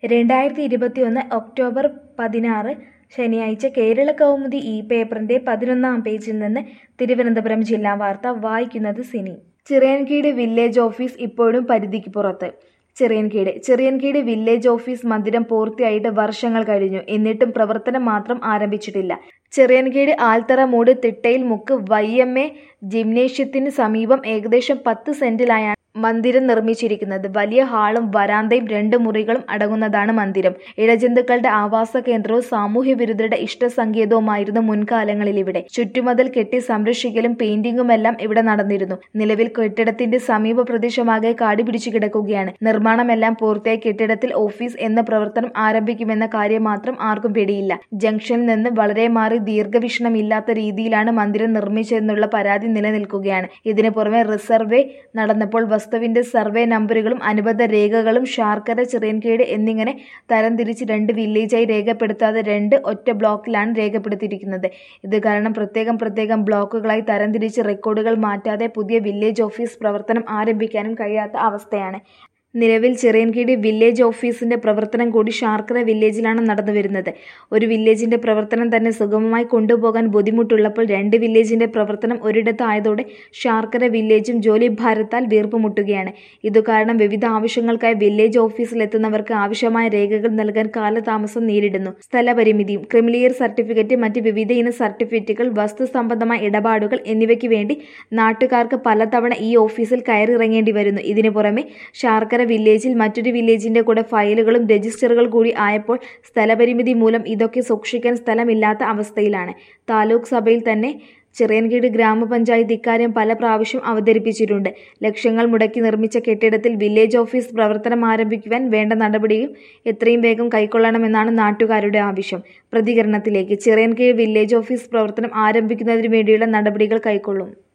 രണ്ടായിരത്തി ഇരുപത്തിയൊന്ന് ഒക്ടോബർ പതിനാറ് ശനിയാഴ്ച കേരള കൗമുദി ഈ പേപ്പറിന്റെ പതിനൊന്നാം പേജിൽ നിന്ന് തിരുവനന്തപുരം ജില്ലാ വാർത്ത വായിക്കുന്നത് സിനി ചിറയൻകീട് വില്ലേജ് ഓഫീസ് ഇപ്പോഴും പരിധിക്ക് പുറത്ത് ചിറയൻകീട് ചിറയൻകീട് വില്ലേജ് ഓഫീസ് മന്ദിരം പൂർത്തിയായിട്ട് വർഷങ്ങൾ കഴിഞ്ഞു എന്നിട്ടും പ്രവർത്തനം മാത്രം ആരംഭിച്ചിട്ടില്ല ചിറയൻകീട് ആൽത്തറ മൂട് തിട്ടയിൽ മുക്ക് വൈ എം എ ജിംനേഷ്യത്തിന് സമീപം ഏകദേശം പത്ത് സെന്റിലായാണ് മന്ദിരം നിർമ്മിച്ചിരിക്കുന്നത് വലിയ ഹാളും വരാന്തയും രണ്ട് മുറികളും അടങ്ങുന്നതാണ് മന്ദിരം ഇഴജന്തുക്കളുടെ ആവാസ കേന്ദ്രവും സാമൂഹ്യ വിരുദ്ധരുടെ ഇഷ്ടസങ്കേതവുമായിരുന്നു മുൻകാലങ്ങളിൽ ഇവിടെ ചുറ്റുമതിൽ കെട്ടി സംരക്ഷിക്കലും പെയിന്റിങ്ങുമെല്ലാം ഇവിടെ നടന്നിരുന്നു നിലവിൽ കെട്ടിടത്തിന്റെ സമീപ പ്രദേശമാകെ കാടി പിടിച്ചു കിടക്കുകയാണ് നിർമ്മാണമെല്ലാം പൂർത്തിയായി കെട്ടിടത്തിൽ ഓഫീസ് എന്ന പ്രവർത്തനം ആരംഭിക്കുമെന്ന കാര്യം മാത്രം ആർക്കും പിടിയില്ല ജംഗ്ഷനിൽ നിന്ന് വളരെ മാറി ദീർഘവീക്ഷണമില്ലാത്ത രീതിയിലാണ് മന്ദിരം നിർമ്മിച്ചതെന്നുള്ള പരാതി നിലനിൽക്കുകയാണ് ഇതിനു പുറമെ റിസർവേ നടന്നപ്പോൾ വസ്തുവിന്റെ സർവേ നമ്പറുകളും അനുബന്ധ രേഖകളും ശാർക്കര ചിറയൻകീട് എന്നിങ്ങനെ തരംതിരിച്ച് രണ്ട് വില്ലേജായി രേഖപ്പെടുത്താതെ രണ്ട് ഒറ്റ ബ്ലോക്കിലാണ് രേഖപ്പെടുത്തിയിരിക്കുന്നത് ഇത് കാരണം പ്രത്യേകം പ്രത്യേകം ബ്ലോക്കുകളായി തരംതിരിച്ച് റെക്കോർഡുകൾ മാറ്റാതെ പുതിയ വില്ലേജ് ഓഫീസ് പ്രവർത്തനം ആരംഭിക്കാനും കഴിയാത്ത അവസ്ഥയാണ് നിലവിൽ ചിറയൻകീട് വില്ലേജ് ഓഫീസിന്റെ പ്രവർത്തനം കൂടി ശാർക്കര വില്ലേജിലാണ് നടന്നുവരുന്നത് ഒരു വില്ലേജിന്റെ പ്രവർത്തനം തന്നെ സുഗമമായി കൊണ്ടുപോകാൻ ബുദ്ധിമുട്ടുള്ളപ്പോൾ രണ്ട് വില്ലേജിന്റെ പ്രവർത്തനം ഒരിടത്തായതോടെ ശാർക്കര വില്ലേജും ജോലി ഭാരത്താൽ വീർപ്പുമുട്ടുകയാണ് ഇതുകാരണം വിവിധ ആവശ്യങ്ങൾക്കായി വില്ലേജ് ഓഫീസിലെത്തുന്നവർക്ക് ആവശ്യമായ രേഖകൾ നൽകാൻ കാലതാമസം നേരിടുന്നു സ്ഥലപരിമിതിയും ക്രിമിലിയർ സർട്ടിഫിക്കറ്റ് മറ്റ് വിവിധ ഇന സർട്ടിഫിക്കറ്റുകൾ വസ്തു സംബന്ധമായ ഇടപാടുകൾ എന്നിവയ്ക്ക് വേണ്ടി നാട്ടുകാർക്ക് പലതവണ ഈ ഓഫീസിൽ കയറിയിറങ്ങേണ്ടി വരുന്നു ഇതിനു പുറമെ ശാർക്കര വില്ലേജിൽ മറ്റൊരു വില്ലേജിന്റെ കൂടെ ഫയലുകളും രജിസ്റ്ററുകൾ കൂടി ആയപ്പോൾ സ്ഥലപരിമിതി മൂലം ഇതൊക്കെ സൂക്ഷിക്കാൻ സ്ഥലമില്ലാത്ത അവസ്ഥയിലാണ് താലൂക്ക് സഭയിൽ തന്നെ ചിറയൻകീട് ഗ്രാമപഞ്ചായത്ത് ഇക്കാര്യം പല പ്രാവശ്യം അവതരിപ്പിച്ചിട്ടുണ്ട് ലക്ഷങ്ങൾ മുടക്കി നിർമ്മിച്ച കെട്ടിടത്തിൽ വില്ലേജ് ഓഫീസ് പ്രവർത്തനം ആരംഭിക്കുവാൻ വേണ്ട നടപടിയും എത്രയും വേഗം കൈക്കൊള്ളണമെന്നാണ് നാട്ടുകാരുടെ ആവശ്യം പ്രതികരണത്തിലേക്ക് ചിറയൻകീഴ് വില്ലേജ് ഓഫീസ് പ്രവർത്തനം ആരംഭിക്കുന്നതിന് വേണ്ടിയുള്ള നടപടികൾ കൈക്കൊള്ളും